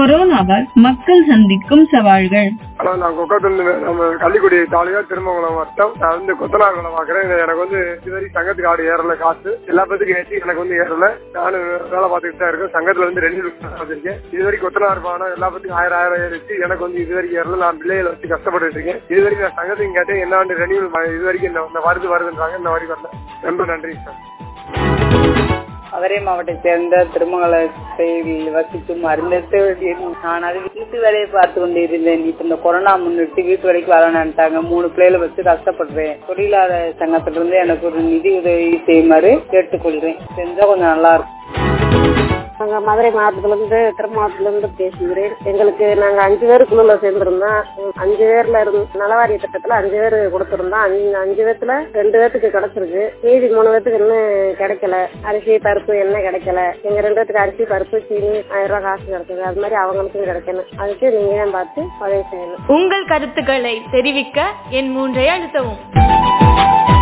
கொரோனாவால் மக்கள் சந்திக்கும் சவால்கள் ஆனா நான் கொக்கத்துல நம்ம கள்ளிக்குடி தாலியா திருமங்கலம் வட்டம் நான் வந்து கொத்தனார் வேலை பாக்குறேன் இது எனக்கு வந்து இதுவரைக்கும் சங்கத்துக்கு ஆடு ஏறல காசு எல்லா பேத்துக்கும் ஏற்றி எனக்கு வந்து ஏறல நானும் வேலை பார்த்துக்கிட்டு தான் இருக்கேன் சங்கத்துல வந்து ரெண்டு லட்சம் வச்சிருக்கேன் இது வரைக்கும் கொத்தனார் பானம் எல்லா பேத்துக்கும் ஆயிரம் ஆயிரம் ஏறிச்சு எனக்கு வந்து இது வரைக்கும் ஏறல நான் பிள்ளைகளை வச்சு கஷ்டப்பட்டு இருக்கேன் இது வரைக்கும் நான் சங்கத்துக்கு கேட்டேன் என்ன ஆண்டு ரெனியூல் இது வரைக்கும் இந்த- இந்த வருது வருதுன்றாங்க இந்த வரைக்கும் வரல ரொம்ப நன்றி சார் மதுரை மாவட்டத்தை சேர்ந்த திருமங்கலத்தில் வசிக்கும் அருந்தத்து நான் அது வீட்டு வேலையை பார்த்து கொண்டு இருந்தேன் இப்ப இந்த கொரோனா முன்னிட்டு வீட்டு வேலைக்கு வரணும்ட்டாங்க மூணு பிள்ளைகளை வச்சு கஷ்டப்படுறேன் தொழிலாளர் சங்கத்திலிருந்து எனக்கு ஒரு நிதி உதவி செய்யுமாறு கேட்டுக்கொள்கிறேன் செஞ்சா கொஞ்சம் நல்லா இருக்கும் நாங்க மதுரை மாவட்டத்துல இருந்து திருமாவட்டத்துல இருந்து பேசுகிறேன் எங்களுக்கு நாங்க அஞ்சு பேர் குழுல சேர்ந்திருந்தோம் உம், அஞ்சு பேர்ல இருந்து நலவாரிய திட்டத்துல அஞ்சு பேர் கொடுத்திருந்தோம் அஞ்சு அஞ்சு பேர்த்துல ரெண்டு பேர்த்துக்கு கிடைச்சிருக்கு மீதி மூணு பேர்த்துக்கு இன்னும் கிடைக்கல அரிசி பருப்பு எண்ணெய் கிடைக்கல எங்க ரெண்டு பேர்த்துக்கு அரிசி பருப்பு சீனி ஆயிரம் ரூபாய் காசு கிடைச்சது அது மாதிரி அவங்களுக்கும் கிடைக்கணும் அதுக்கு நீங்க தான் பார்த்து உதவி செய்யணும் உங்கள் கருத்துக்களை தெரிவிக்க என் மூன்றை அழுத்தவும்